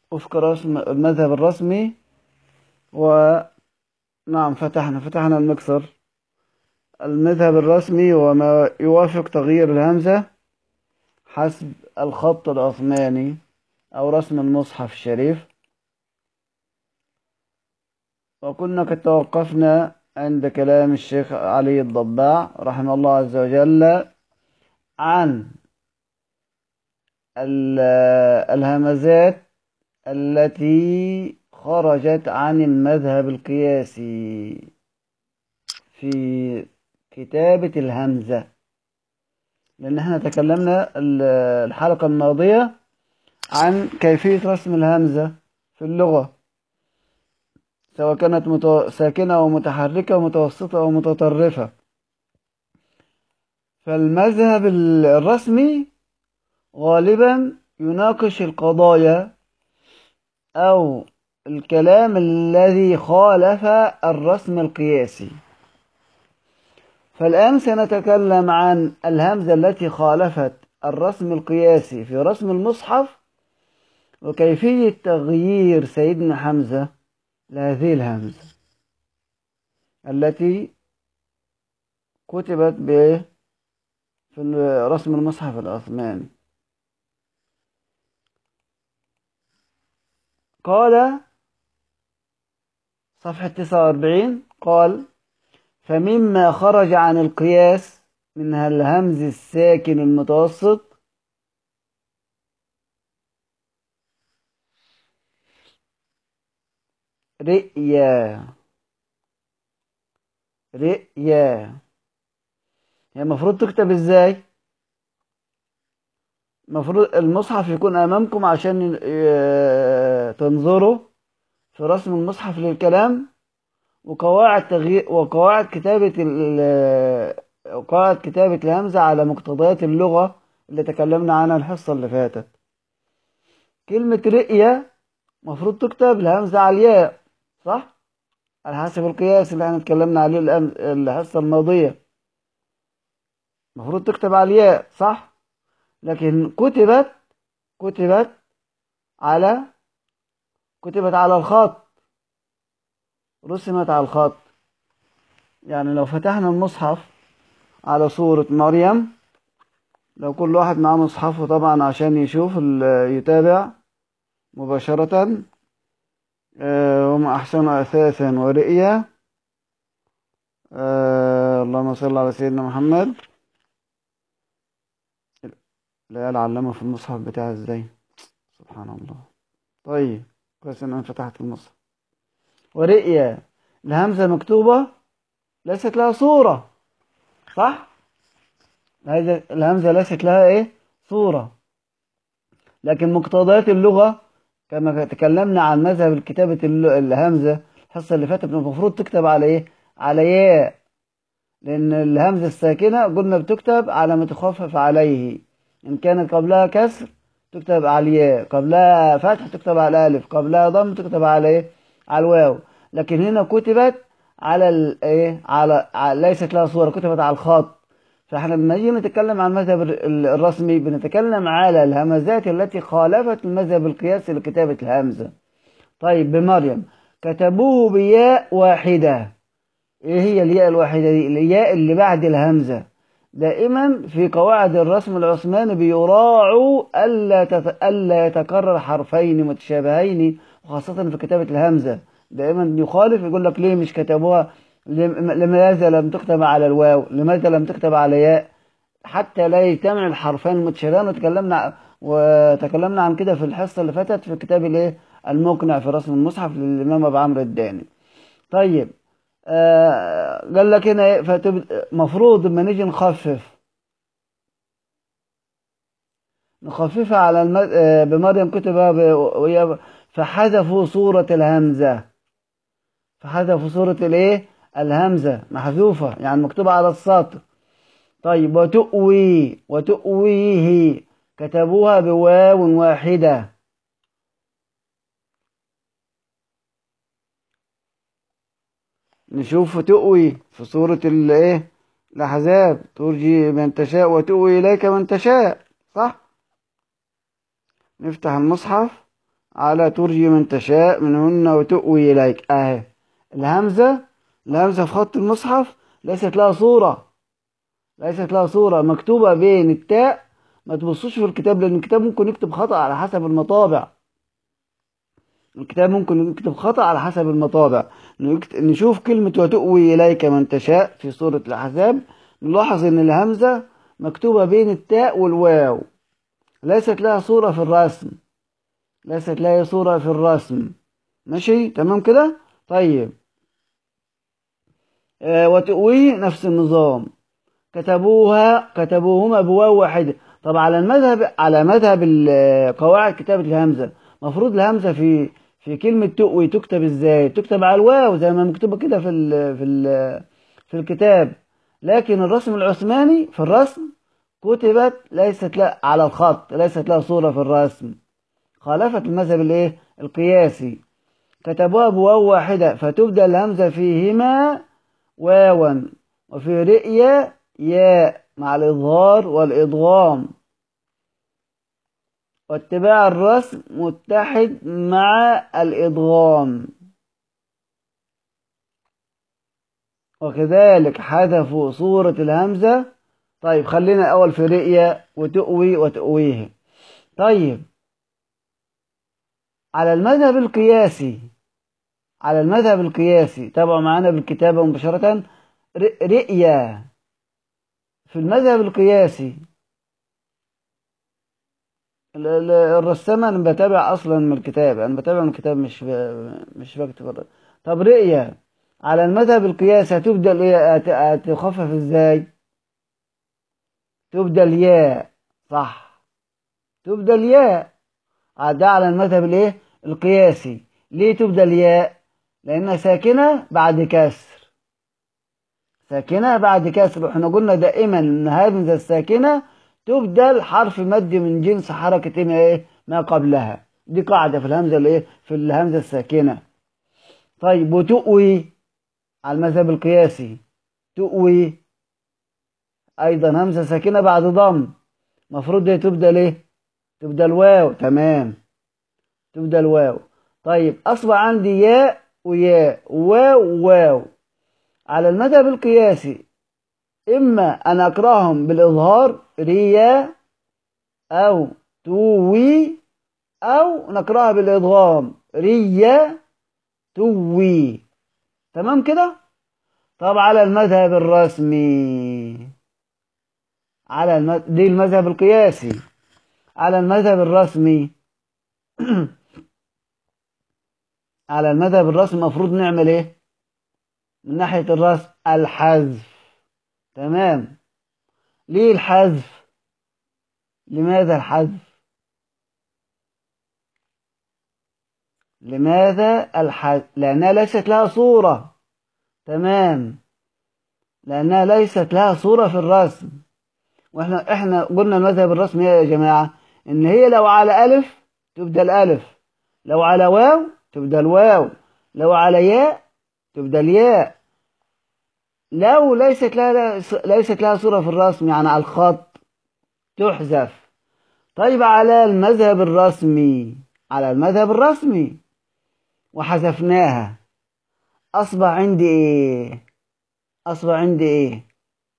وفق رسم المذهب الرسمي ونعم فتحنا فتحنا المكسر المذهب الرسمي وما يوافق تغيير الهمزة حسب الخط العثماني أو رسم المصحف الشريف وكنا قد توقفنا عند كلام الشيخ علي الضباع رحمه الله عز وجل عن الهمزات التي خرجت عن المذهب القياسي في كتابة الهمزة لأن احنا تكلمنا الحلقة الماضية عن كيفية رسم الهمزة في اللغة سواء كانت متو... ساكنة أو متحركة أو متوسطة أو متطرفة فالمذهب الرسمي غالبا يناقش القضايا أو الكلام الذي خالف الرسم القياسي فالآن سنتكلم عن الهمزة التي خالفت الرسم القياسي في رسم المصحف وكيفية تغيير سيدنا حمزة لهذه الهمزة التي كتبت ب في رسم المصحف العثماني قال صفحة 49 قال فمما خرج عن القياس من الهمز الساكن المتوسط رئيا رئيا هي المفروض تكتب ازاي المفروض المصحف يكون امامكم عشان تنظروا في رسم المصحف للكلام وقواعد تغيير وقواعد كتابة قواعد كتابة الهمزة على مقتضيات اللغة اللي تكلمنا عنها الحصة اللي فاتت كلمة رئية مفروض تكتب الهمزة على الياء صح؟ على حسب القياس اللي احنا اتكلمنا عليه الحصة الماضية المفروض تكتب على الياء صح؟ لكن كتبت كتبت على كتبت على الخط رسمت على الخط يعني لو فتحنا المصحف على صورة مريم لو كل واحد معاه مصحفه طبعا عشان يشوف يتابع مباشرة وما أحسن أثاثا ورئيا اللهم صل على سيدنا محمد العيال علمه في المصحف بتاعي ازاي سبحان الله طيب كويس ان انا فتحت المصحف ورئيا الهمزة مكتوبة ليست لها صورة صح هذه الهمزة ليست لها ايه صورة لكن مقتضيات اللغة كما تكلمنا عن مذهب الكتابة الهمزة الحصة اللي فاتت المفروض تكتب على ايه على ياء لان الهمزة الساكنة قلنا بتكتب على ما تخفف عليه ان كانت قبلها كسر تكتب على الياء قبلها فتح تكتب على الالف قبلها ضم تكتب على ايه على الواو لكن هنا كتبت على الايه على, على ليست لها صوره كتبت على الخط فاحنا لما نيجي نتكلم عن المذهب الرسمي بنتكلم على الهمزات التي خالفت المذهب القياسي لكتابه الهمزه طيب بمريم كتبوه بياء واحده ايه هي الياء الواحده دي الياء اللي بعد الهمزه دائما في قواعد الرسم العثماني بيراعوا الا تت... الا يتكرر حرفين متشابهين وخاصه في كتابه الهمزه دائما يخالف يقول لك ليه مش كتبوها لماذا لم تكتب على الواو لماذا لم تكتب على ياء حتى لا يجتمع الحرفين المتشابهين وتكلمنا وتكلمنا عن كده في الحصه اللي فاتت في كتاب الايه المقنع في رسم المصحف للامام ابو عمرو الداني طيب آه قال لك هنا المفروض لما نيجي نخفف نخففها على المد... آه بمريم كتبها ب... وهي فحذفوا صورة الهمزة فحذفوا صورة الايه الهمزة محذوفة يعني مكتوبة على السطر طيب وتؤوي وتؤويه كتبوها بواو واحدة نشوف تؤوي في سورة الايه الأحزاب ترجي من تشاء وتؤوي إليك من تشاء صح نفتح المصحف على ترجي من تشاء منهن وتؤوي إليك أهي الهمزة الهمزة في خط المصحف ليست لها صورة ليست لها صورة مكتوبة بين التاء ما تبصوش في الكتاب لأن الكتاب ممكن يكتب خطأ على حسب المطابع الكتاب ممكن يكتب خطأ على حسب المطابع نشوف كلمة وتؤوي إليك من تشاء في سورة الأحزاب نلاحظ إن الهمزة مكتوبة بين التاء والواو ليست لها صورة في الرسم ليست لها صورة في الرسم ماشي تمام كده طيب آه وتؤوي نفس النظام كتبوها كتبوهما بواو واحدة طب على المذهب على مذهب قواعد كتابة الهمزة مفروض الهمزة في في كلمة تؤوي تكتب ازاي تكتب على الواو زي ما مكتوبة كده في ال في ال في الكتاب لكن الرسم العثماني في الرسم كتبت ليست لا على الخط ليست لها صورة في الرسم خالفت المذهب الايه القياسي كتبوها بواو واحدة فتبدأ الهمزة فيهما واوا وفي رئية ياء مع الإظهار والإضغام واتباع الرسم متحد مع الإضغام وكذلك حذفوا صورة الهمزة طيب خلينا أول في رئية وتؤوي وتؤويه طيب على المذهب القياسي على المذهب القياسي تابعوا معانا بالكتابة مباشرة رئية في المذهب القياسي الرسامة أنا بتابع أصلا من الكتاب أنا بتابع من الكتاب مش ب... مش بكتب طب رئية على المذهب القياسي هتبدأ إيه هتخفف إزاي؟ تبدأ الياء صح تبدأ الياء ده على المذهب الايه القياسي ليه تبدأ الياء لأنها ساكنة بعد كسر ساكنة بعد كسر احنا قلنا دائما ان الهمزة الساكنة تبدل حرف مد من جنس حركة ايه ما قبلها دي قاعدة في الهمزة الايه في الهمزة الساكنة طيب وتؤوي على المذهب القياسي تؤوي ايضا همزة ساكنة بعد ضم مفروض هي تبدأ ليه تبدأ الواو تمام تبدأ الواو طيب اصبح عندي ياء وياء واو واو على المذهب القياسي إما أن أقرأهم بالإظهار ريا أو توي أو نقرأها بالإضغام ريا توي تمام كده طب على المذهب الرسمي على الم... دي المذهب القياسي على المذهب الرسمي على المذهب الرسمي المفروض نعمل ايه من ناحية الرسم الحذف تمام ليه الحذف لماذا الحذف لماذا الحذف لأنها ليست لها صورة تمام لأنها ليست لها صورة في الرسم واحنا احنا قلنا المذهب الرسمي يا جماعة ان هي لو على ألف تبدأ الألف لو على واو تبدأ الواو لو على ياء تبدأ الياء لو ليست لها ليست لها صورة في الرسم يعني على الخط تحذف طيب على المذهب الرسمي على المذهب الرسمي وحذفناها أصبح عندي إيه أصبح عندي إيه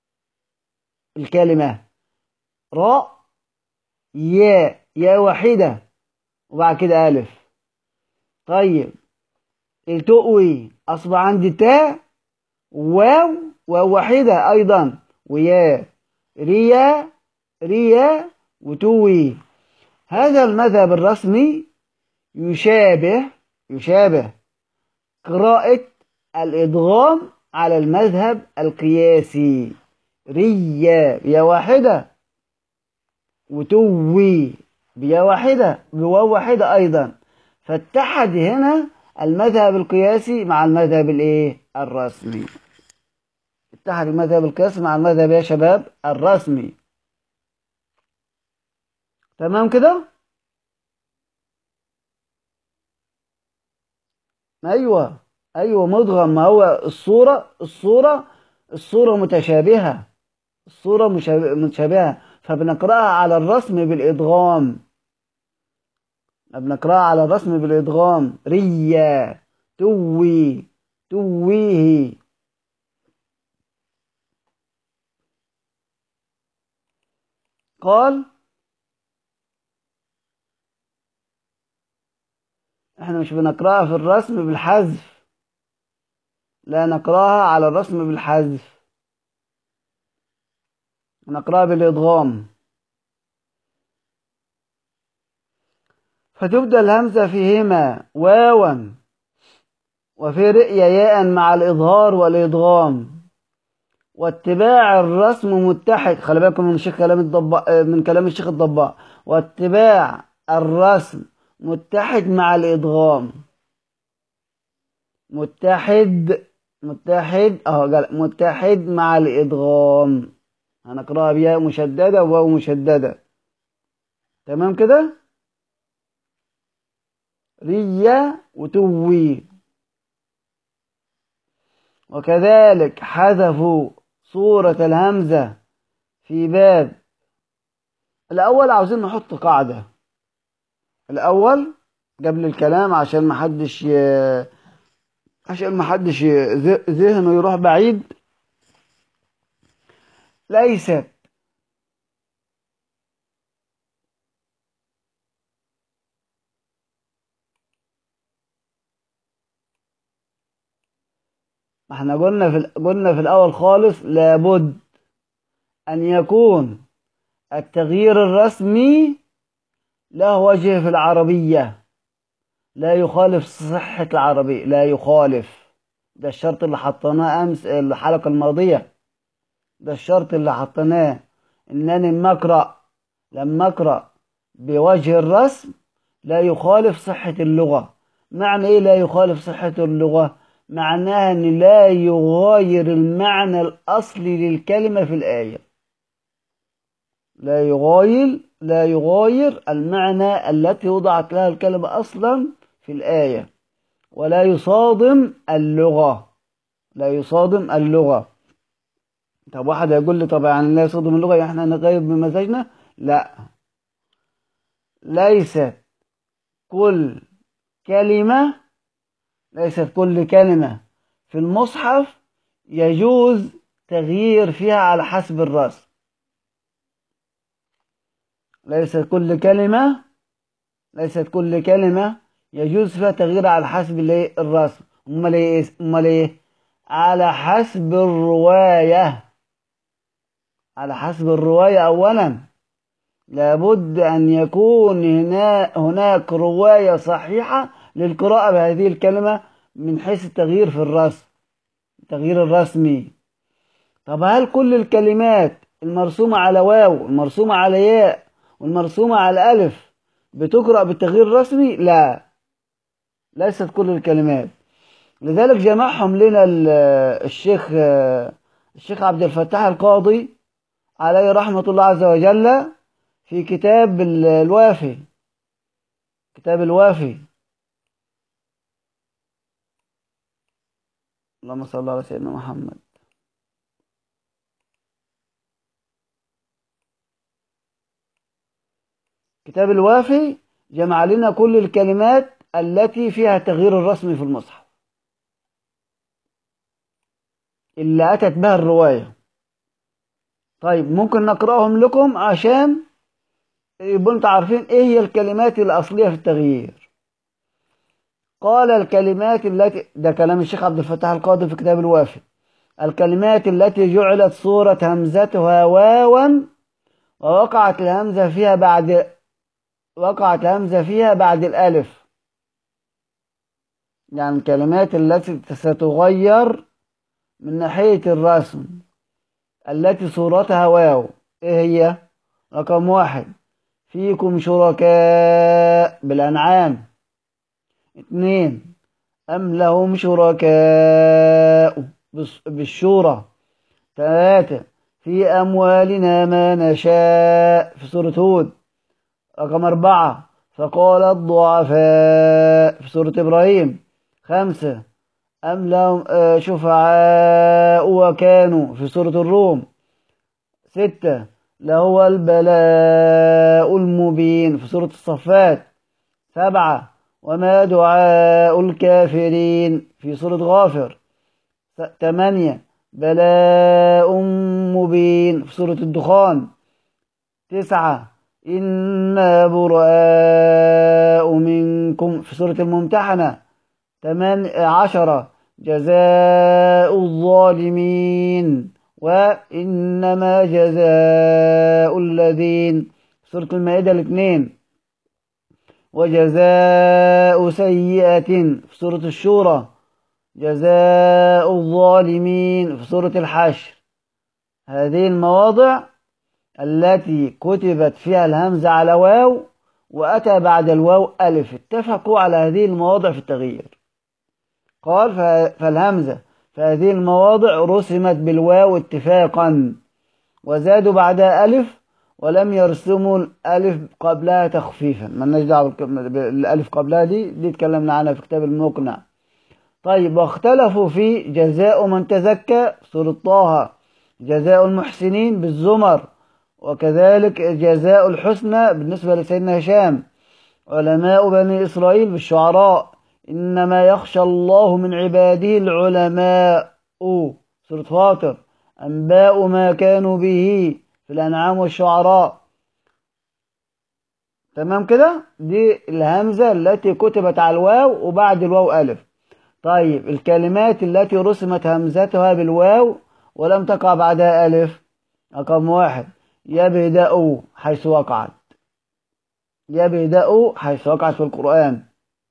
الكلمة راء ياء ياء واحدة وبعد كده ألف طيب التؤوي أصبح عندي تاء واو واو واحدة أيضا ويا ريا ريا وتوي هذا المذهب الرسمي يشابه يشابه قراءة الإدغام على المذهب القياسي ريا بيا واحدة وتوي بيا واحدة بواو واحدة أيضا فاتحد هنا المذهب القياسي مع المذهب الايه الرسمي اتحد المذهب القياسي مع المذهب يا شباب الرسمي تمام كده ايوه ايوه مدغم ما هو الصوره الصوره الصوره متشابهه الصوره متشابهه فبنقراها على الرسم بالادغام بنقرأها على الرسم بالإدغام ريا توي تويه قال احنا مش بنقرأها في الرسم بالحذف لا نقرأها على الرسم بالحذف نقرأها بالإدغام فتبدأ الهمزة فيهما واوا وفي رئية ياء مع الإظهار والإدغام واتباع الرسم متحد خلي بالكم من الشيخ كلام الضباء من كلام الشيخ الضباء واتباع الرسم متحد مع الإدغام متحد متحد اهو قال متحد مع الإدغام هنقرأها بياء مشددة وواو مشددة تمام كده ريا وتوي وكذلك حذفوا صورة الهمزة في باب الأول عاوزين نحط قاعدة الأول قبل الكلام عشان ما حدش ي... عشان ما حدش ي... ذهنه يروح بعيد ليست احنا قلنا في قلنا في الاول خالص لابد ان يكون التغيير الرسمي له وجه في العربية لا يخالف صحة العربية لا يخالف ده الشرط اللي حطيناه امس الحلقة الماضية ده الشرط اللي حطيناه انني لما اقرا لما اقرا بوجه الرسم لا يخالف صحة اللغة معنى ايه لا يخالف صحة اللغة معناها ان لا يغاير المعنى الاصلي للكلمة في الآية لا يغاير لا يغاير المعنى التي وضعت لها الكلمة اصلا في الآية ولا يصادم اللغة لا يصادم اللغة طب واحد يقول لي طب يعني لا يصادم اللغة يعني احنا نغير بمزاجنا لا ليست كل كلمة ليست كل كلمة في المصحف يجوز تغيير فيها على حسب الرسم ليست كل كلمة ليست كل كلمة يجوز فيها تغيير على حسب الرسم امال ايه امال ايه على حسب الرواية على حسب الرواية اولا لابد ان يكون هنا هناك رواية صحيحة للقراءة بهذه الكلمة من حيث التغيير في الرسم التغيير الرسمي طب هل كل الكلمات المرسومة على واو المرسومة على ياء والمرسومة على ألف بتقرأ بالتغيير الرسمي لا ليست كل الكلمات لذلك جمعهم لنا الشيخ الشيخ عبد الفتاح القاضي عليه رحمة الله عز وجل في كتاب الوافي كتاب الوافي اللهم صل على سيدنا محمد كتاب الوافي جمع لنا كل الكلمات التي فيها تغيير الرسم في المصحف اللي أتت بها الرواية طيب ممكن نقرأهم لكم عشان يبقوا انتوا عارفين ايه هي الكلمات الأصلية في التغيير قال الكلمات التي ده كلام الشيخ عبد الفتاح القاضي في كتاب الوافي الكلمات التي جعلت صورة همزتها واوا ووقعت الهمزة فيها بعد وقعت الهمزة فيها بعد الألف يعني الكلمات التي ستغير من ناحية الرسم التي صورتها واو ايه هي رقم واحد فيكم شركاء بالأنعام اثنين أم لهم شركاء بالشورى ثلاثة في أموالنا ما نشاء في سورة هود رقم أربعة فقال الضعفاء في سورة إبراهيم خمسة أم لهم شفعاء وكانوا في سورة الروم ستة لهو البلاء المبين في سورة الصفات سبعة وما دعاء الكافرين في سورة غافر ثمانية بلاء مبين في سورة الدخان تسعة إنا براء منكم في سورة الممتحنة ثمان عشرة جزاء الظالمين وإنما جزاء الذين في سورة المائدة الاثنين وجزاء سيئة في سورة الشورى جزاء الظالمين في سورة الحشر هذه المواضع التي كتبت فيها الهمزة على واو وأتى بعد الواو ألف اتفقوا على هذه المواضع في التغيير قال فالهمزة في هذه المواضع رسمت بالواو اتفاقا وزادوا بعدها ألف ولم يرسموا الألف قبلها تخفيفا ما دعوه بالألف قبلها دي دي اتكلمنا عنها في كتاب المقنع طيب واختلفوا في جزاء من تزكى سورة طه جزاء المحسنين بالزمر وكذلك جزاء الحسنى بالنسبة لسيدنا هشام علماء بني إسرائيل بالشعراء إنما يخشى الله من عباده العلماء سورة فاطر أنباء ما كانوا به في الأنعام والشعراء تمام كده دي الهمزة التي كتبت على الواو وبعد الواو ألف طيب الكلمات التي رسمت همزتها بالواو ولم تقع بعدها ألف رقم واحد يبدأ حيث وقعت يبدأ حيث وقعت في القرآن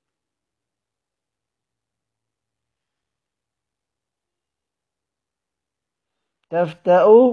تفتأ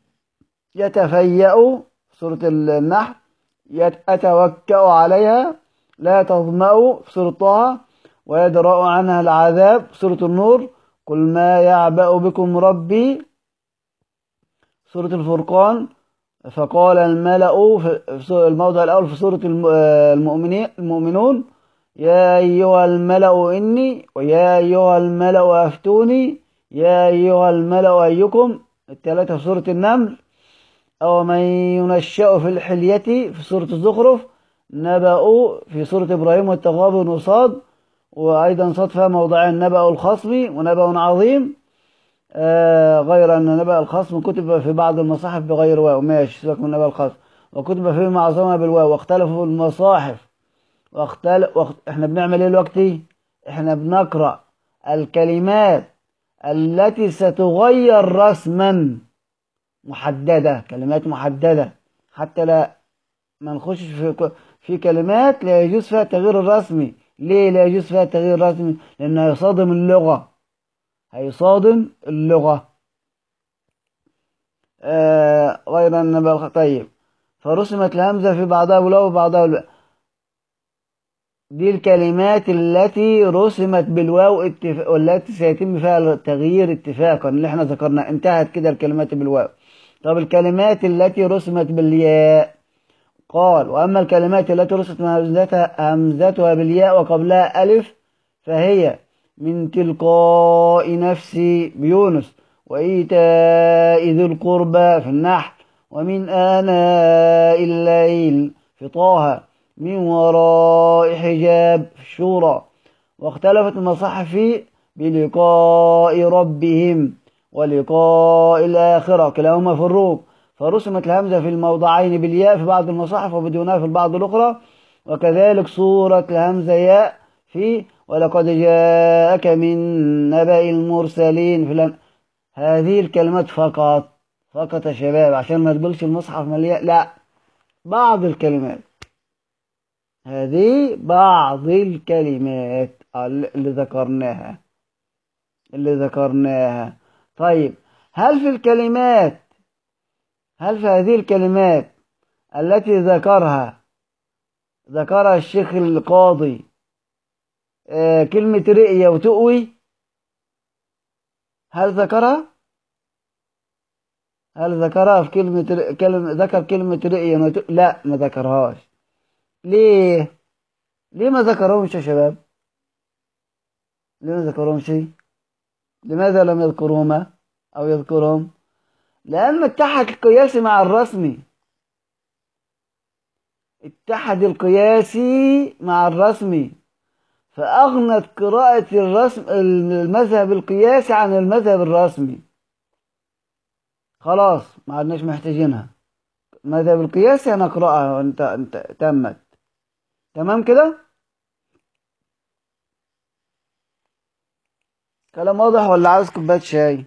يتفيأ سورة النحل يتوكأ عليها لا تظمأ في سورة طه ويدرأ عنها العذاب سورة النور قل ما يعبأ بكم ربي سورة الفرقان فقال الملأ في الموضع الأول في سورة المؤمنين المؤمنون يا أيها الملأ إني ويا أيها الملأ أفتوني يا أيها الملأ أيكم الثلاثة في سورة النمل أو من ينشأ في الحلية في سورة الزخرف نبأ في سورة إبراهيم والتغابن وصاد وأيضا صاد فيها موضعين نبأ الخصم ونبأ عظيم آه غير أن نبأ الخصم كتب في بعض المصاحف بغير واو ماشي سيبك من نبأ الخصم وكتب في معظمها بالواو واختلفوا في المصاحف واختلف واخت... احنا بنعمل ايه دلوقتي احنا بنقرأ الكلمات التي ستغير رسما محددة كلمات محددة حتى لا ما نخشش في في كلمات لا يجوز فيها التغيير الرسمي ليه لا يجوز فيها التغيير الرسمي لأنه هيصادم اللغة هيصادم اللغة آه غير أن طيب فرسمت الهمزة في بعضها بلو وبعضها بلو دي الكلمات التي رسمت بالواو اتفاق والتي سيتم فيها التغيير اتفاقا اللي احنا ذكرنا انتهت كده الكلمات بالواو طب الكلمات التي رسمت بالياء قال وأما الكلمات التي رسمت همزتها, همزتها بالياء وقبلها ألف فهي من تلقاء نفسي بيونس وإيتاء ذي القربى في النحل ومن آناء الليل في طه من وراء حجاب في الشورى واختلفت المصاحف بلقاء ربهم ولقاء الآخرة كلاهما في الروم فرسمت الهمزة في الموضعين بالياء في بعض المصاحف وبدونها في البعض الأخرى وكذلك صورة الهمزة ياء في ولقد جاءك من نبأ المرسلين في لن... هذه الكلمات فقط فقط يا شباب عشان ما تقولش المصحف مليان لا بعض الكلمات هذه بعض الكلمات اللي ذكرناها اللي ذكرناها طيب هل في الكلمات هل في هذه الكلمات التي ذكرها ذكرها الشيخ القاضي آه كلمة رئية وتؤوي هل ذكرها هل ذكرها في كلمة كلمة ذكر كلمة رئية وتؤوي لا ما ذكرهاش ليه ليه ما ذكرهمش يا شباب ليه ما ذكرهمش لماذا لم يذكرهما أو يذكرهم لأن اتحد القياس مع الرسمي اتحد القياسي مع الرسمي فأغنت قراءة الرسم المذهب القياسي عن المذهب الرسمي خلاص ما عدناش محتاجينها المذهب القياسي هنقرأها وانت انت تمت تمام كده كلام واضح ولا عاوز كوبايه شاي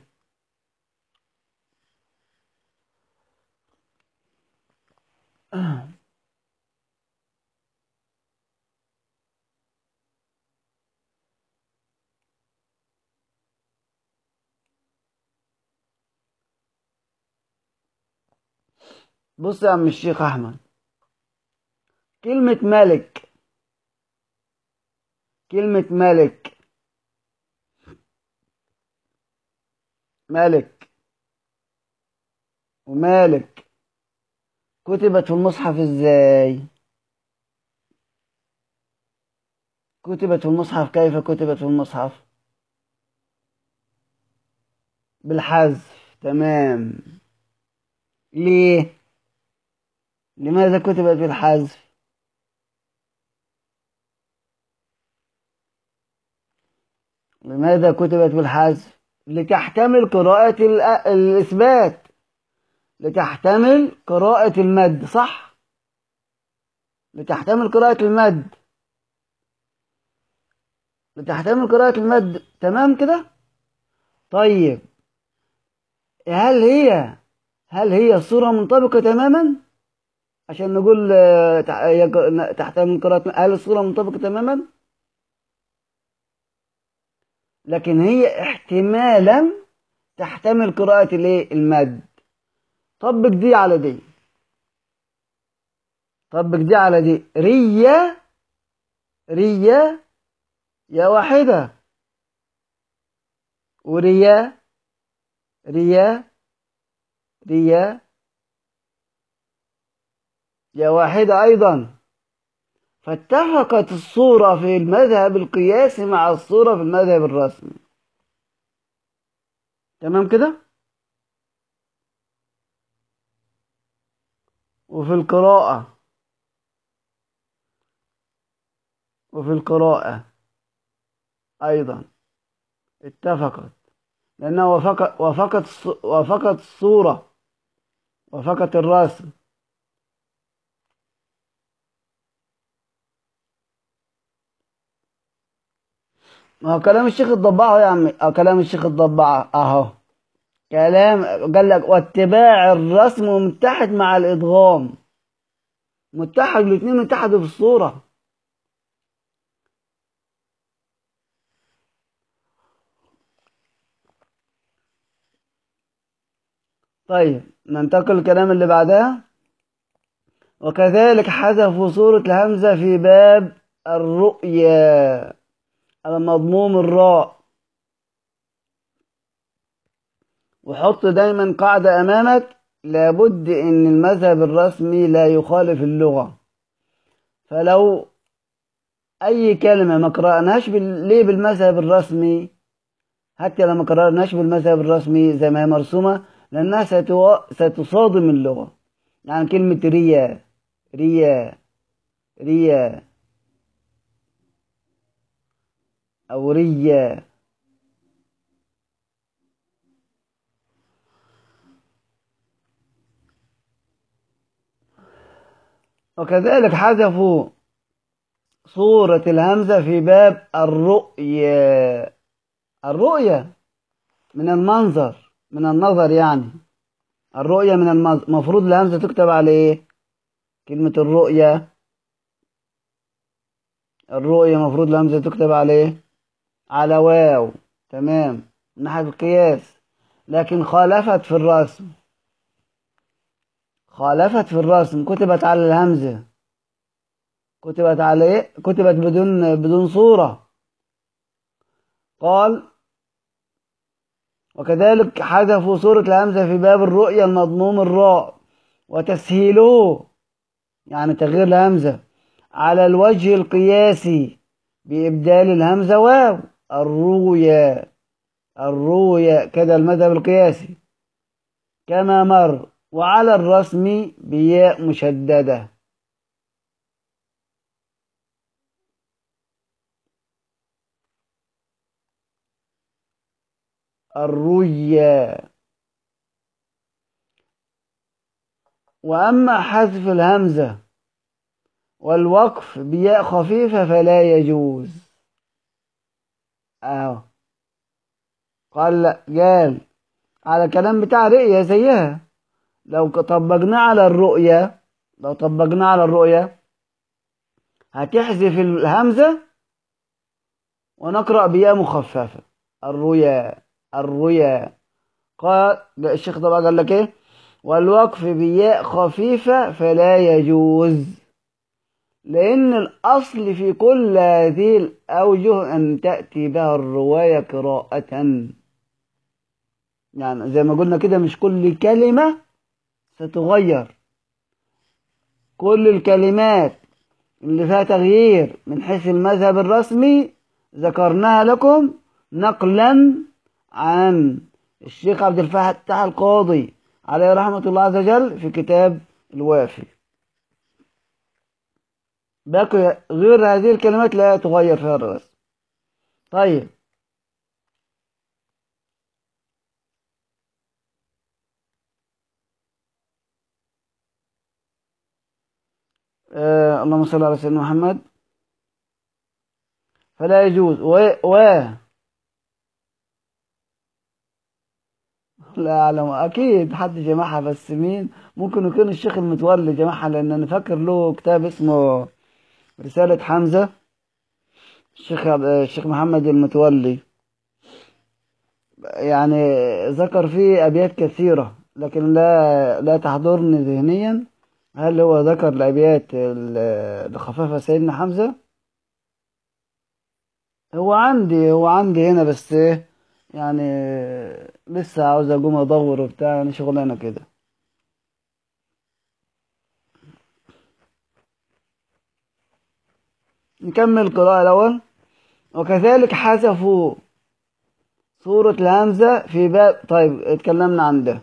بص يا عم الشيخ احمد كلمة ملك كلمة ملك ملك ومالك كتبت في المصحف ازاي كتبت في المصحف كيف كتبت في المصحف بالحذف تمام ليه لماذا كتبت بالحذف لماذا كتبت بالحذف لتحتمل قراءة الأ- الإثبات لتحتمل قراءة المد صح لتحتمل قراءة المد لتحتمل قراءة المد تمام كده طيب هل هي هل هي الصورة منطبقة تماما عشان نقول آه، تح- يق- تحتمل قراءة هل الصورة منطبقة تماما لكن هي احتمالا تحتمل قراءة الايه المد طبق دي على دي طبق دي على دي ريا ريا يا واحدة وريا ريا ريا يا واحدة أيضا فاتفقت الصورة في المذهب القياسي مع الصورة في المذهب الرسمي تمام كده وفي القراءة وفي القراءة أيضا اتفقت لأنها وافقت وافقت الص- وافقت الصورة وافقت الرسم ما هو كلام الشيخ الضباع أهو يا عمي اه كلام الشيخ الضباع اهو كلام قال لك واتباع الرسم متحد مع الادغام متحد الاثنين اتحدوا في الصورة طيب ننتقل الكلام اللي بعدها وكذلك حذفوا صورة الهمزة في باب الرؤيا على مضموم الراء وحط دايما قاعدة أمامك لابد إن المذهب الرسمي لا يخالف اللغة فلو أي كلمة ما قرأناش بال... ليه بالمذهب الرسمي حتى لو ما قرأناش بالمذهب الرسمي زي ما هي مرسومة لأنها ستو... ستصادم اللغة يعني كلمة ريا ريا ريا أو ريا وكذلك حذفوا صورة الهمزة في باب الرؤية الرؤية من المنظر من النظر يعني الرؤية من المنظر مفروض الهمزة تكتب على ايه كلمة الرؤية الرؤية مفروض الهمزة تكتب على ايه على واو تمام من ناحية القياس لكن خالفت في الرسم خالفت في الرسم كتبت على الهمزة كتبت على ايه كتبت بدون بدون صورة قال وكذلك حذفوا صورة الهمزة في باب الرؤية المضموم الراء وتسهيله يعني تغيير الهمزة على الوجه القياسي بإبدال الهمزة واو الرؤيا الرؤيا كده المذهب القياسي كما مر وعلى الرسم بياء مشددة الرؤيا وأما حذف الهمزة والوقف بياء خفيفة فلا يجوز أهو قال لا قال على الكلام بتاع رؤية زيها لو طبقناه على الرؤية لو طبقناه على الرؤية هتحذف الهمزة ونقرأ بياء مخففة الرؤيا الرؤيا قال الشيخ طبعا قال لك ايه والوقف بياء خفيفة فلا يجوز لأن الأصل في كل هذه الأوجه أن تأتي بها الرواية قراءة يعني زي ما قلنا كده مش كل كلمة ستغير كل الكلمات اللي فيها تغيير من حيث المذهب الرسمي ذكرناها لكم نقلا عن الشيخ عبد الفتاح القاضي عليه رحمة الله عز وجل في كتاب الوافي باقي غير هذه الكلمات لا تغير فيها الرسم طيب آه اللهم صل على سيدنا محمد فلا يجوز و, و لا أعلم أكيد حد جمعها بس مين ممكن يكون الشيخ المتولي جمعها لأن أنا فاكر له كتاب اسمه رسالة حمزة الشيخ الشيخ محمد المتولي يعني ذكر فيه أبيات كثيرة لكن لا لا تحضرني ذهنيا هل هو ذكر الأبيات اللي خففها سيدنا حمزة هو عندي هو عندي هنا بس ايه يعني لسه عاوز اقوم ادور وبتاع يعني شغلانه كده نكمل القراءة الأول وكذلك حذفوا صورة الهمزة في باب طيب اتكلمنا عن ده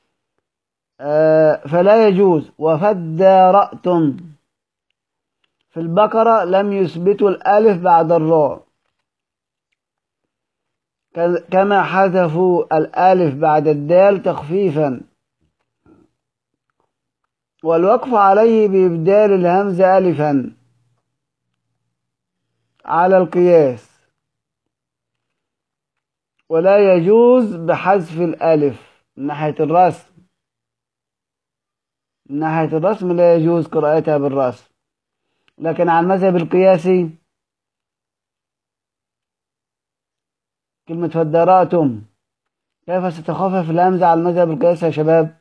آه فلا يجوز وفدارأتم في البقرة لم يثبتوا الألف بعد الراء كما حذفوا الألف بعد الدال تخفيفا والوقف عليه بإبدال الهمزة ألفا على القياس ولا يجوز بحذف الألف من ناحية الرسم من ناحية الرسم لا يجوز قراءتها بالرسم لكن على المذهب القياسي كلمة فدراتم كيف ستخفف الهمزة على المذهب القياسي يا شباب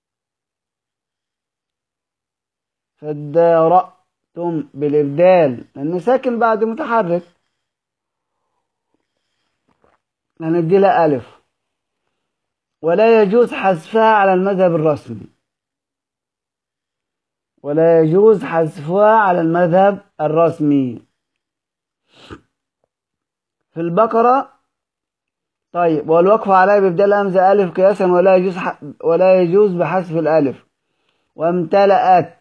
فدرأتم بالإبدال لأن ساكن بعد متحرك هندي لها ألف ولا يجوز حذفها على المذهب الرسمي ولا يجوز حذفها على المذهب الرسمي في البقرة طيب والوقف عليه بإبدال همزة ألف قياسا ولا يجوز ح... ولا يجوز بحذف الألف وامتلأت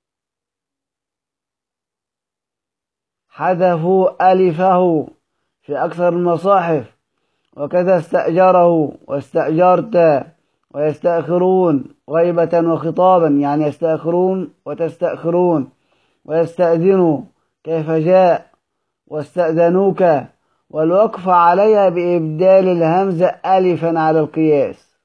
حذفوا ألفه في أكثر المصاحف وكذا استأجره واستأجرت ويستأخرون غيبة وخطابا يعني يستأخرون وتستأخرون ويستأذنوا كيف جاء واستأذنوك والوقف عليها بإبدال الهمزة ألفا على القياس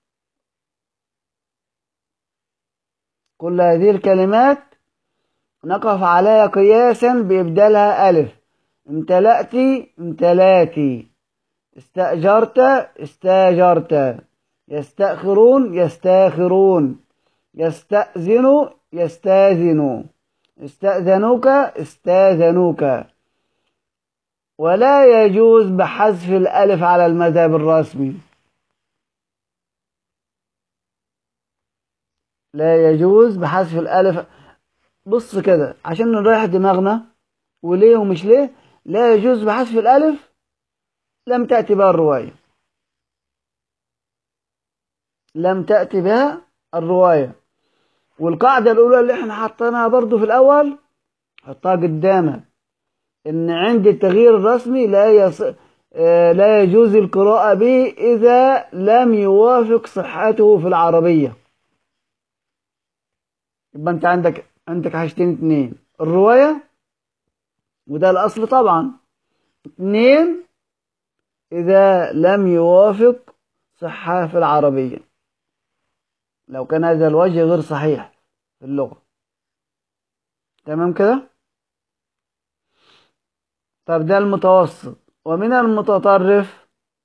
كل هذه الكلمات نقف عليها قياسا بإبدالها ألف امتلأتي امتلاتي استأجرت استاجرت يستأخرون يستاخرون يستأذن يستاذن استأذنوك استاذنوك ولا يجوز بحذف الألف على المذهب الرسمي لا يجوز بحذف الألف بص كده عشان نريح دماغنا وليه ومش ليه لا يجوز بحذف الألف لم تأتي بها الرواية لم تأتي بها الرواية والقاعدة الأولى اللي احنا حطيناها برضو في الأول حطها قدامك إن عند التغيير الرسمي لا يص... آه، لا يجوز القراءة به إذا لم يوافق صحته في العربية يبقى أنت عندك عندك حاجتين اتنين الرواية وده الأصل طبعا اتنين إذا لم يوافق صحة في العربية لو كان هذا الوجه غير صحيح في اللغة تمام كده طب ده المتوسط ومن المتطرف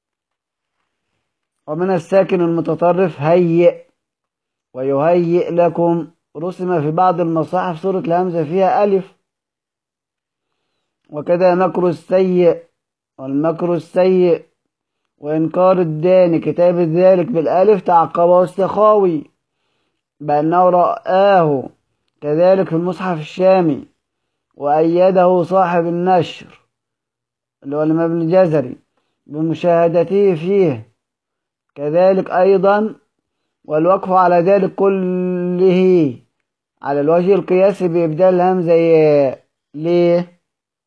ومن الساكن المتطرف هيئ ويهيئ لكم رسم في بعض المصاحف سورة الهمزة فيها ألف وكذا مكر السيء والمكر السيء وإنكار الداني كتاب ذلك بالألف تعقبه السخاوي بأنه رآه كذلك في المصحف الشامي وأيده صاحب النشر اللي هو الإمام الجزري بمشاهدته فيه كذلك أيضا والوقف على ذلك كله على الوجه القياسي بإبدال الهمزة ياء ليه؟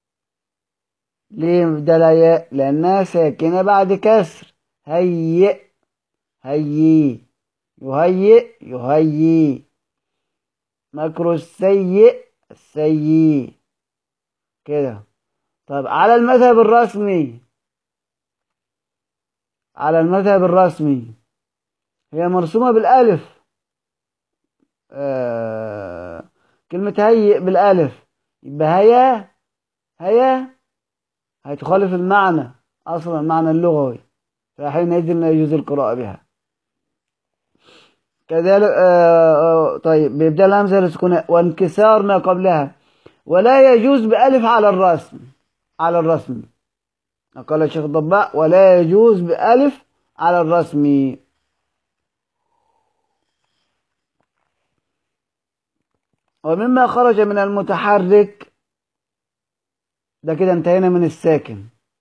ليه إبدال ياء؟ لأنها ساكنة بعد كسر هيئ هيي يهيئ يهيي مكر السيء السيء كده طب على المذهب الرسمي على المذهب الرسمي هي مرسومة بالألف آه كلمة هيئ بالألف يبقى هيا هيا هتخالف المعنى أصلا المعنى اللغوي فحينئذ لا يجوز القراءة بها كذلك آه آه طيب بيبدأ الهمزة لسكون وانكسار ما قبلها ولا يجوز بألف على الرسم على الرسم قال الشيخ الضباء ولا يجوز بألف على الرسم ومما خرج من المتحرك ده كده انتهينا من الساكن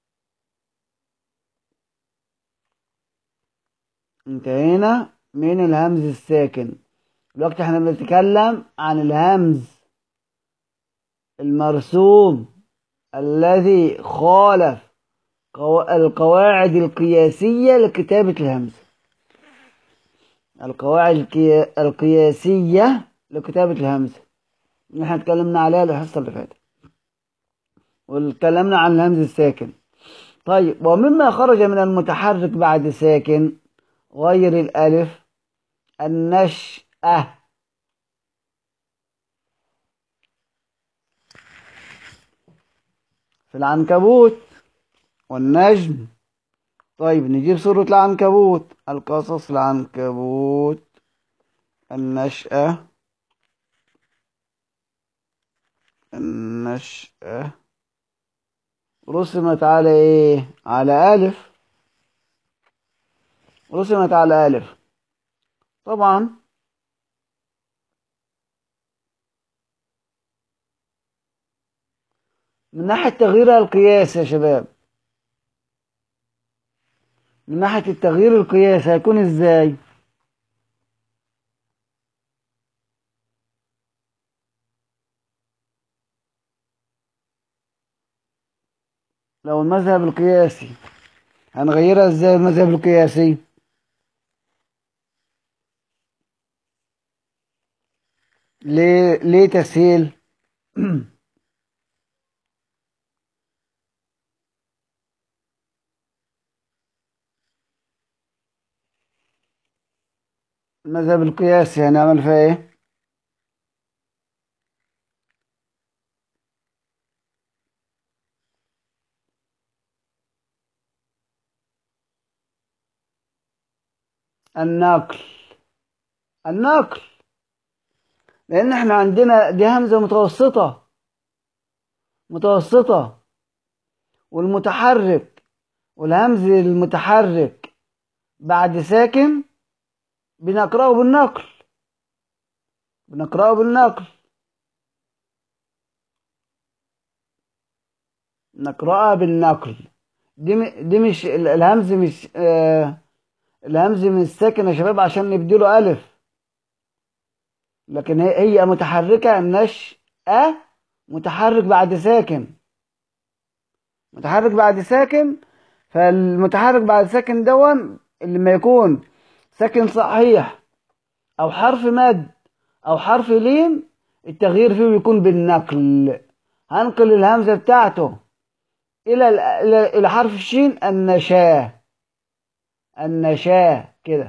انتهينا من الهمز الساكن دلوقتي احنا بنتكلم عن الهمز المرسوم الذي خالف القواعد القياسية لكتابة الهمزة القواعد القياسية لكتابة الهمزة احنا اتكلمنا عليها الحصة اللي فاتت واتكلمنا عن الهمز الساكن طيب ومما خرج من المتحرك بعد ساكن غير الألف النشأة في العنكبوت والنجم طيب نجيب سورة العنكبوت القصص العنكبوت النشأة النشأة رسمت على ايه على ألف رسمت على ألف طبعا من ناحية تغييرها القياس يا شباب من ناحية التغيير القياس هيكون ازاي لو المذهب القياسي هنغيرها ازاي المذهب القياسي ليه ليه تسهيل المذهب القياسي هنعمل فيها ايه النقل النقل لان احنا عندنا دي همزة متوسطة متوسطة والمتحرك والهمز المتحرك بعد ساكن بنقرأه بالنقل بنقرأه بالنقل نقرأها بالنقل دي م... دي مش الهمز مش آه الهمز مش ساكن يا شباب عشان نبدله ألف لكن هي, هي متحركة النشأة متحرك بعد ساكن متحرك بعد ساكن فالمتحرك بعد ساكن دون اللي ما يكون ساكن صحيح او حرف مد او حرف لين التغيير فيه بيكون بالنقل هنقل الهمزة بتاعته الى ال- الى الى حرف الشين النشاه النشاه كده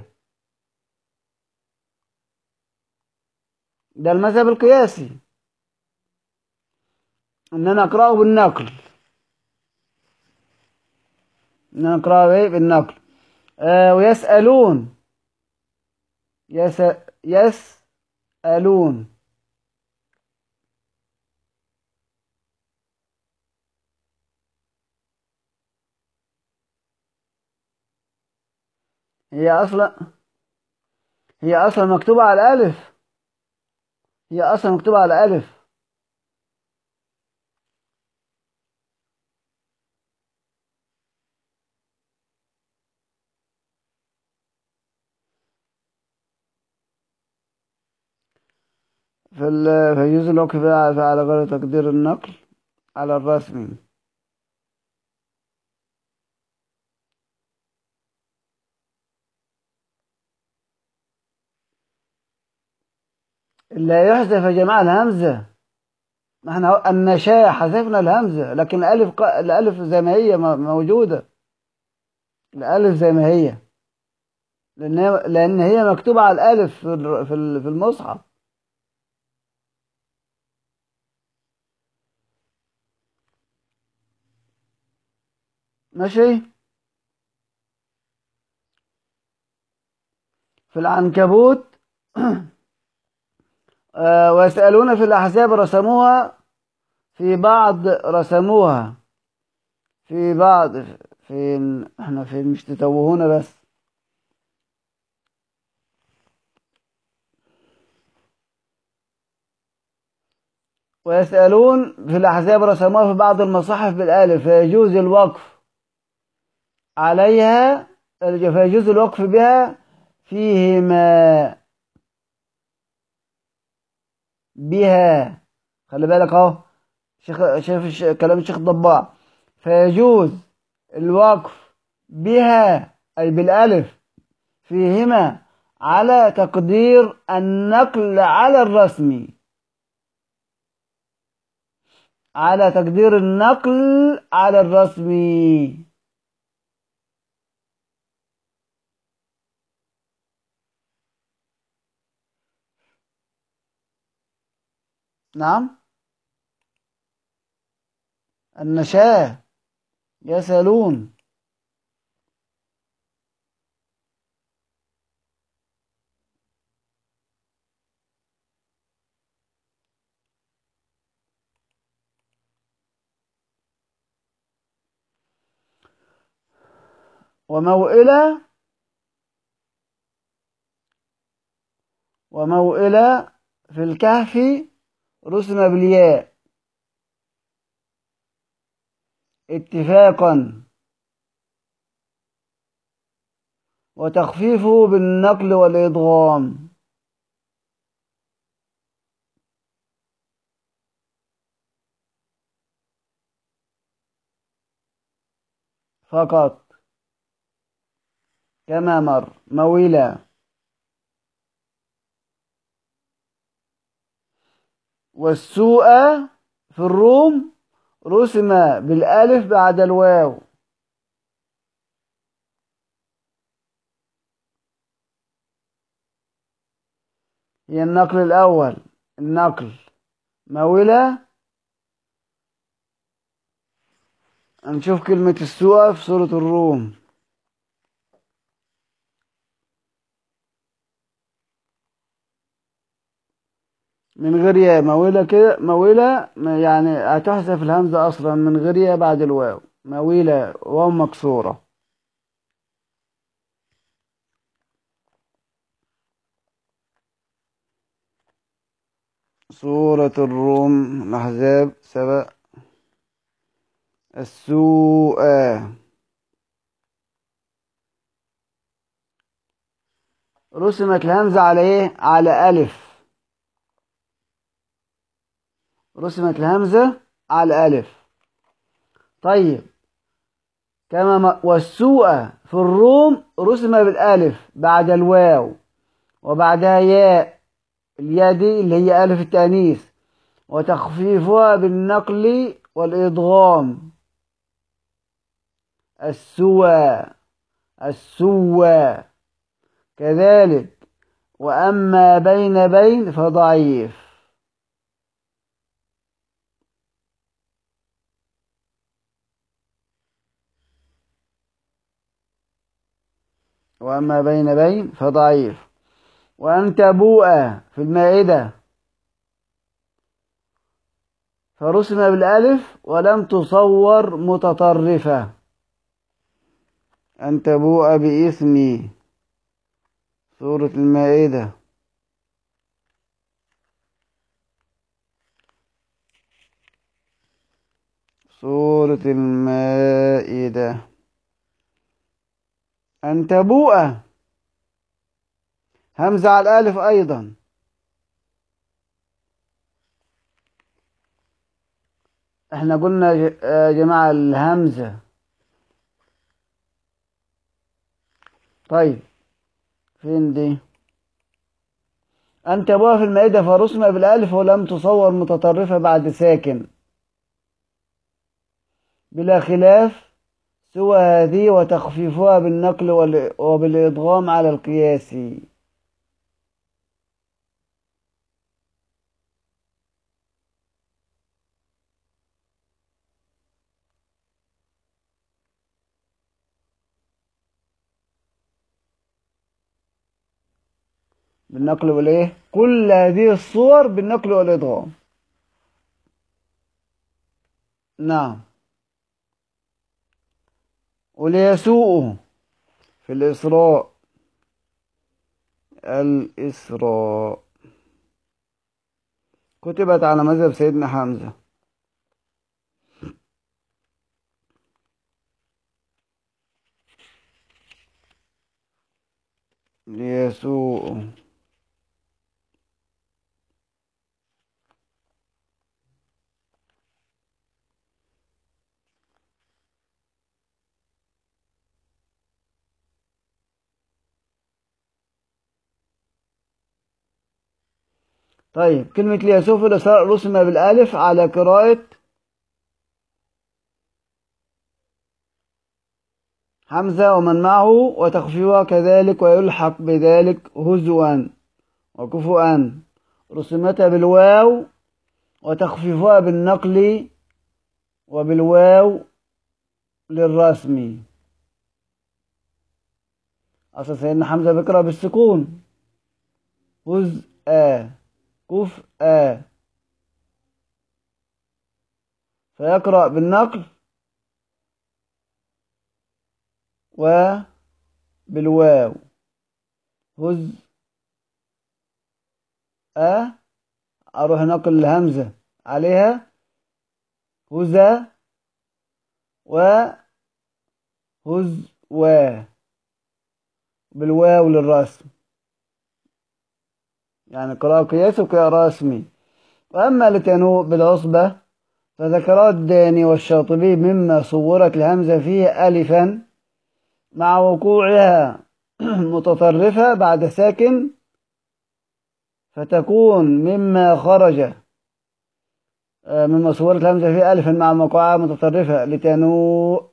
ده المذهب القياسي ان انا اقراه بالنقل ان انا اقراه ايه بالنقل آه ويسالون يس يسالون هي اصلا هي اصلا مكتوبه على الالف هي اصلا مكتوبه على الالف في ال- فيجوز الوقف على على غير تقدير النقل على الرسم اللي هيحذف يا جماعة الهمزة ما احنا النشاء حذفنا الهمزة لكن الألف ق... الألف زي ما هي م- موجودة الألف زي ما هي لأن هي لأن هي مكتوبة على الألف في الر- في ال- في المصحف ماشي في العنكبوت آه، ويسألون في الأحزاب رسموها في بعض رسموها في بعض فين احنا فين مش تتوهونا بس ويسألون في الأحزاب رسموها في بعض المصاحف بالألف فيجوز الوقف عليها فيجوز الوقف بها فيهما بها خلي بالك اهو شيخ شايف الش- كلام الشيخ ضباع فيجوز الوقف بها أي بالألف فيهما على تقدير النقل على الرسم على تقدير النقل على الرسم نعم النشاة يسألون وموئلة وموئلة في الكهف رسم بالياء اتفاقا وتخفيفه بالنقل والإدغام فقط كما مر مويلة والسوء في الروم رسم بالألف بعد الواو هي النقل الأول النقل مويلة هنشوف كلمة السوء في سورة الروم من غير ياء مويلة كده مويلة ما- يعني هتحذف الهمزة أصلا من غير ياء بعد الواو مويلة واو مكسورة سورة الروم الأحزاب سبق السوء رسمت الهمزة على ايه على ألف رسمت الهمزة على ألف طيب كما م- والسوء في الروم رسم بالالف بعد الواو وبعدها ياء الياء دي اللي هي الف التانيث وتخفيفها بالنقل والادغام السوى السوى كذلك وأما بين بين فضعيف وأما بين بين فضعيف وأن تبوء في المائدة فرسم بالألف ولم تصور متطرفة أن تبوء بإثمي سورة المائدة سورة المائدة أن تبوء همزة على الألف أيضا احنا قلنا ج- يا جماعة الهمزة طيب فين دي أن تبوء في المائدة فرسم بالألف ولم تصور متطرفة بعد ساكن بلا خلاف سوى هذه وتخفيفها بالنقل وال- وبالإدغام على القياس بالنقل والإيه كل هذه الصور بالنقل والإدغام نعم وليسوء في الإسراء الإسراء كتبت على مذهب سيدنا حمزة ليسوء طيب كلمة ليسوء في الإسراء رسم بالألف على قراءة حمزة ومن معه وتخفيها كذلك ويلحق بذلك هزوا وكفوا رسمتها بالواو وتخفيفها بالنقل وبالواو للرسم أصل سيدنا حمزة بيقرأ بالسكون هزء كفء فيقرأ بالنقل وبالواو هز أ أروح نقل الهمزة عليها هزا و هز و بالواو للرسم يعني قراءة قياس وقراءة رسمي وأما لتنوء بالعصبة فذكرات الداني والشاطبي مما صورت الهمزة فيه ألفا مع وقوعها متطرفة بعد ساكن فتكون مما خرج مما صورت الهمزة فيه ألفا مع وقوعها متطرفة لتنوء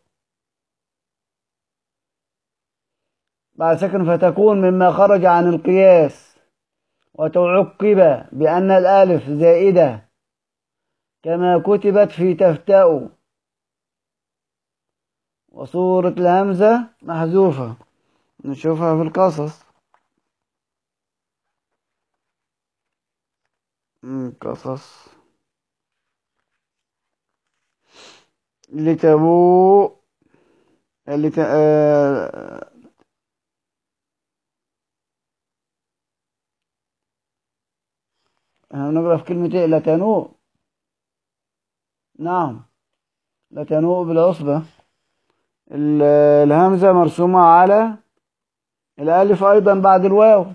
بعد ساكن فتكون مما خرج عن القياس وتعقب بأن الألف زائدة كما كتبت في تفتأ وصورة الهمزة محذوفة نشوفها في القصص قصص لتبوء لت... آه... احنا بنقرا في كلمة ايه لتنوء نعم لتنوء بالعصبة الهمزة مرسومة على الألف أيضا بعد الواو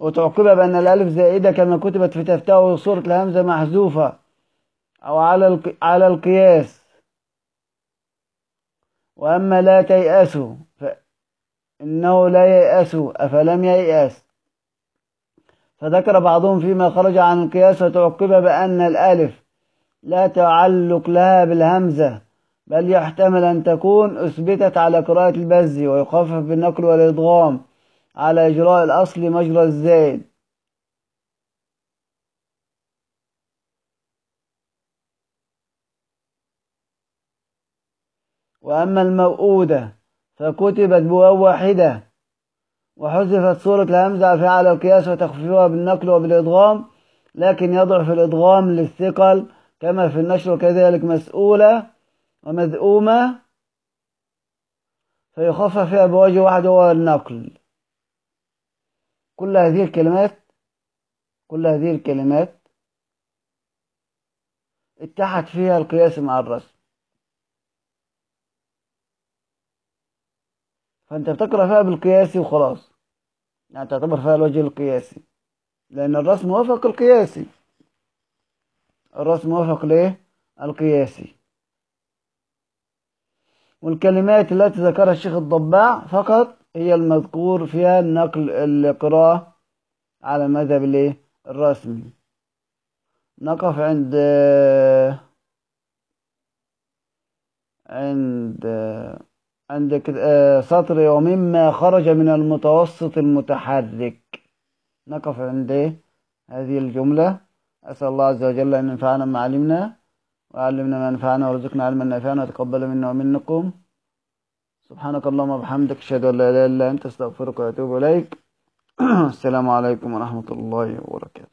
وتعقب بأن الألف زائدة كما كتبت في تفتاه صورة الهمزة محذوفة أو على الق... على القياس وأما لا تيأسوا فإنه لا ييأس أفلم ييأس فذكر بعضهم فيما خرج عن القياس وتعقب بأن الألف لا تعلق لها بالهمزة بل يحتمل أن تكون أثبتت على قراءة البز ويخفف بالنقل والإدغام على إجراء الأصل مجرى الزائد وأما الموؤودة فكتبت بواو واحدة وحذفت صورة الهمزة في على القياس وتخفيفها بالنقل وبالإدغام لكن يضعف الإدغام للثقل كما في النشر وكذلك مسؤولة ومذؤومة فيخفف فيها بوجه واحد هو النقل كل هذه الكلمات كل هذه الكلمات اتحد فيها القياس مع الرسم فانت بتقرا فيها بالقياسي وخلاص يعني تعتبر فيها الوجه القياسي لان الرسم وافق القياسي الرسم وافق ليه القياسي والكلمات التي ذكرها الشيخ الضباع فقط هي المذكور فيها النقل القراءة على المذهب الايه الرسمي نقف عند عند عند سطر ومما خرج من المتوسط المتحرك نقف عند هذه الجملة أسأل الله عز وجل أن ينفعنا ما علمنا وعلمنا ما ينفعنا وارزقنا علما نافعا وتقبل منا ومنكم سبحانك اللهم وبحمدك اشهد ان لا اله الا انت استغفرك واتوب اليك السلام عليكم ورحمه الله وبركاته